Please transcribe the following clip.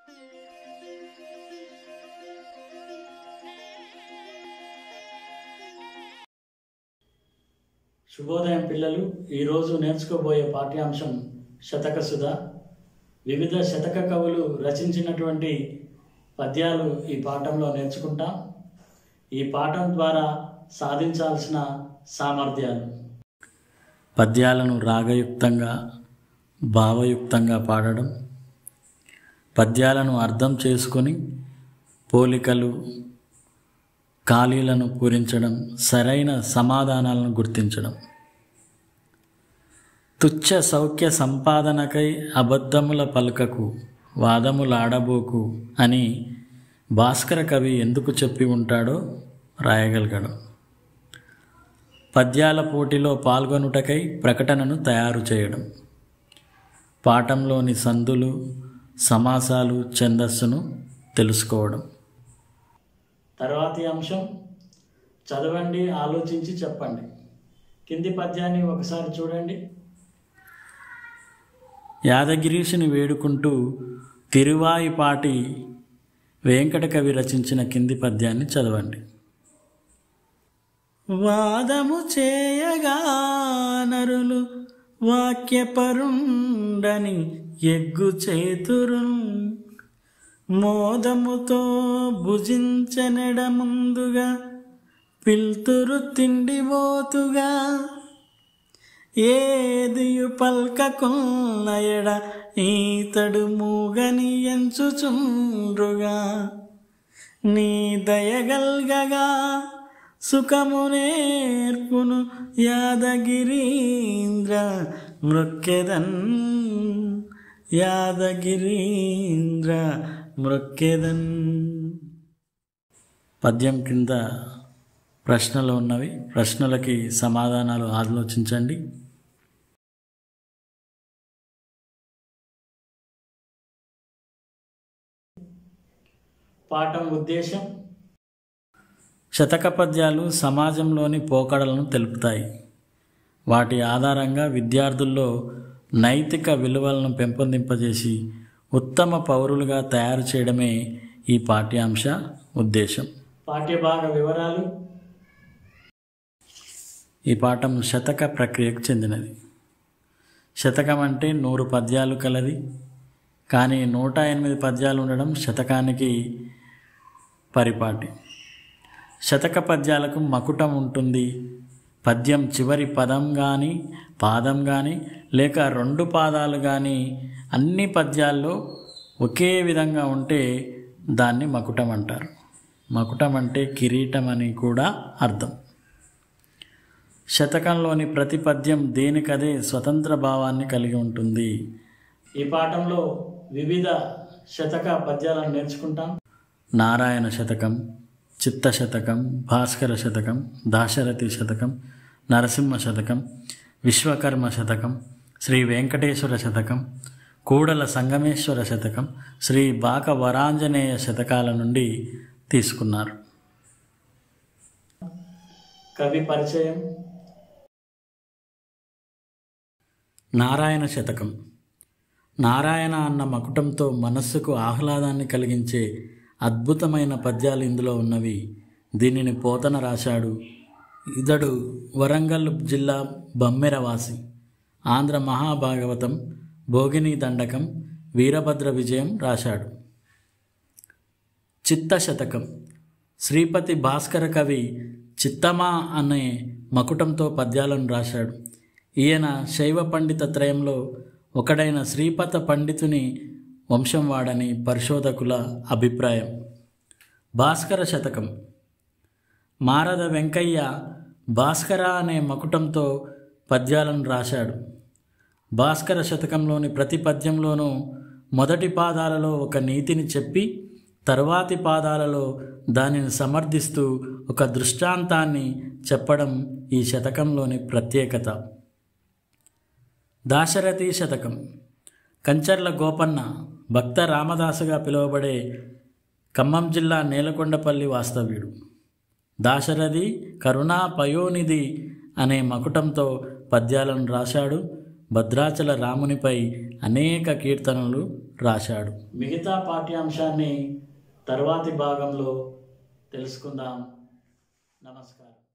శుభోదయం పిల్లలు ఈరోజు నేర్చుకోబోయే పాఠ్యాంశం శతక సుధ వివిధ శతక కవులు రచించినటువంటి పద్యాలు ఈ పాఠంలో నేర్చుకుంటాం ఈ పాఠం ద్వారా సాధించాల్సిన సామర్థ్యాలు పద్యాలను రాగయుక్తంగా భావయుక్తంగా పాడడం పద్యాలను అర్థం చేసుకొని పోలికలు ఖాళీలను పూరించడం సరైన సమాధానాలను గుర్తించడం తుచ్చ సౌఖ్య సంపాదనకై అబద్ధముల పలుకకు వాదములాడబోకు అని భాస్కర కవి ఎందుకు చెప్పి ఉంటాడో రాయగలగడం పద్యాల పోటీలో పాల్గొనుటకై ప్రకటనను తయారు చేయడం పాఠంలోని సందులు సమాసాలు ఛందస్సును తెలుసుకోవడం తర్వాతి అంశం చదవండి ఆలోచించి చెప్పండి కింది పద్యాన్ని ఒకసారి చూడండి యాదగిరీషుని వేడుకుంటూ తిరువాయిపాటి వెంకట కవి రచించిన కింది పద్యాన్ని చదవండి వాదము చేయగా నరులు వాక్యపరుండని ఎగ్గు చేతురు మోదముతో భుజించనెడ ముందుగా పిల్తురు తిండిబోతుగా ఏదియు పల్కకున్నయడ ఈతడు మూగని ఎంచుచుండ్రుగా నీ దయగల్గగా సుఖము నేర్పును యాదగిరీంద్ర మృక్కెదన్ యాదగిరీంద్ర మృక్కెదన్ పద్యం కింద ప్రశ్నలు ఉన్నవి ప్రశ్నలకి సమాధానాలు ఆలోచించండి పాఠం ఉద్దేశం శతక పద్యాలు సమాజంలోని పోకడలను తెలుపుతాయి వాటి ఆధారంగా విద్యార్థుల్లో నైతిక విలువలను పెంపొందింపజేసి ఉత్తమ పౌరులుగా తయారు చేయడమే ఈ పాఠ్యాంశ ఉద్దేశం పాఠ్యభాగ వివరాలు ఈ పాఠం శతక ప్రక్రియకు చెందినది శతకం అంటే నూరు పద్యాలు కలది కానీ నూట ఎనిమిది పద్యాలు ఉండడం శతకానికి పరిపాటి శతక పద్యాలకు మకుటం ఉంటుంది పద్యం చివరి పదం కానీ పాదం కానీ లేక రెండు పాదాలు కానీ అన్ని పద్యాల్లో ఒకే విధంగా ఉంటే దాన్ని మకుటం అంటారు మకుటం అంటే కిరీటం అని కూడా అర్థం శతకంలోని ప్రతి పద్యం దేనికదే స్వతంత్ర భావాన్ని కలిగి ఉంటుంది ఈ పాఠంలో వివిధ శతక పద్యాలను నేర్చుకుంటాం నారాయణ శతకం చిత్త శతకం భాస్కర శతకం దాశరథి శతకం నరసింహ శతకం విశ్వకర్మ శతకం శ్రీ వెంకటేశ్వర శతకం కూడల సంగమేశ్వర శతకం శ్రీ బాక వరాంజనేయ శతకాల నుండి తీసుకున్నారు కవి పరిచయం నారాయణ శతకం నారాయణ అన్న మకుటంతో మనస్సుకు ఆహ్లాదాన్ని కలిగించే అద్భుతమైన పద్యాలు ఇందులో ఉన్నవి దీనిని పోతన రాశాడు ఇతడు వరంగల్ జిల్లా బమ్మెరవాసి ఆంధ్ర మహాభాగవతం భోగిని దండకం వీరభద్ర విజయం రాశాడు చిత్త శతకం శ్రీపతి భాస్కర కవి చిత్తమా అనే మకుటంతో పద్యాలను రాశాడు ఈయన శైవ పండిత త్రయంలో ఒకడైన శ్రీపత పండితుని వంశం వాడని పరిశోధకుల అభిప్రాయం భాస్కర శతకం మారద వెంకయ్య భాస్కర అనే మకుటంతో పద్యాలను రాశాడు భాస్కర శతకంలోని ప్రతి పద్యంలోనూ మొదటి పాదాలలో ఒక నీతిని చెప్పి తరువాతి పాదాలలో దానిని సమర్థిస్తూ ఒక దృష్టాంతాన్ని చెప్పడం ఈ శతకంలోని ప్రత్యేకత దాశరథి శతకం కంచర్ల గోపన్న భక్త రామదాసుగా పిలువబడే ఖమ్మం జిల్లా నేలకొండపల్లి వాస్తవ్యుడు దాశరథి కరుణా పయోనిధి అనే మకుటంతో పద్యాలను రాశాడు భద్రాచల రామునిపై అనేక కీర్తనలు రాశాడు మిగతా పాఠ్యాంశాన్ని తర్వాతి భాగంలో తెలుసుకుందాం నమస్కారం